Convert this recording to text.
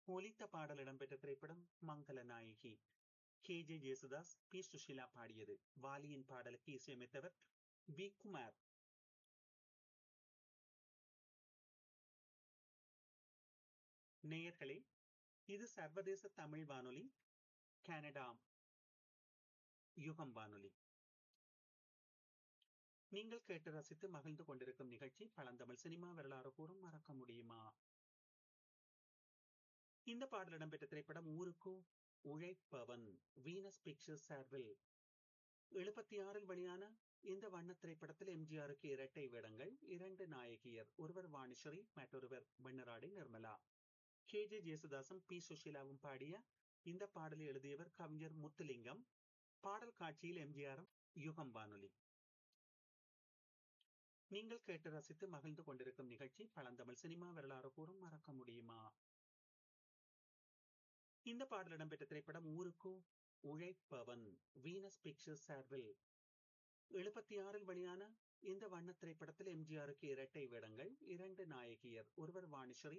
ஒலித்த பாடல் இடம்பெற்ற திரைப்படம் Mangala Nayagi K J Yesudas P Susheela பாடியது வாலியின் பாடலுக்கு இசையமைத்தவர் வி குமார் நேயர்களே இது சர்வதேச தமிழ் வானொலி கனடா யுகம் வானொலி நீங்கள் கேட்டு ரசித்து மகிழ்ந்து கொண்டிருக்கும் நிகழ்ச்சி பழந்தமிழ் சினிமா வரலாறு கூறும் மறக்க முடியுமா இந்த பாடல் இடம்பெற்ற திரைப்படம் ஊருக்கு உழைப்பவன் வீனஸ் பிக்சர்ஸ் சார்பில் எழுபத்தி ஆறில் வெளியான இந்த வண்ண திரைப்படத்தில் எம்ஜிஆருக்கு இரட்டை வேடங்கள் இரண்டு நாயகியர் ஒருவர் வாணிஸ்வரி மற்றொருவர் வெண்ணராடி நிர்மலா கே ஜே ஜேசுதாசும் பி சுஷீலாவும் பாடிய இந்த பாடலை எழுதியவர் கவிஞர் முத்துலிங்கம் பாடல் காட்சியில் எம்ஜிஆரும் யுகம் வானொலி நீங்கள் கேட்டு ரசித்து மகிழ்ந்து கொண்டிருக்கும் நிகழ்ச்சி பழந்தமிழ் சினிமா வரலாறு கூறும் மறக்க முடியுமா இந்த பாடல் இடம்பெற்ற திரைப்படம் ஊருக்கு உழைப்பவன் வீனஸ் பிக்சர்ஸ் சார்பில் எழுபத்தி ஆறில் வெளியான இந்த வண்ண திரைப்படத்தில் எம்ஜிஆருக்கு இரட்டை வேடங்கள் இரண்டு நாயகியர் ஒருவர் வாணிஸ்வரி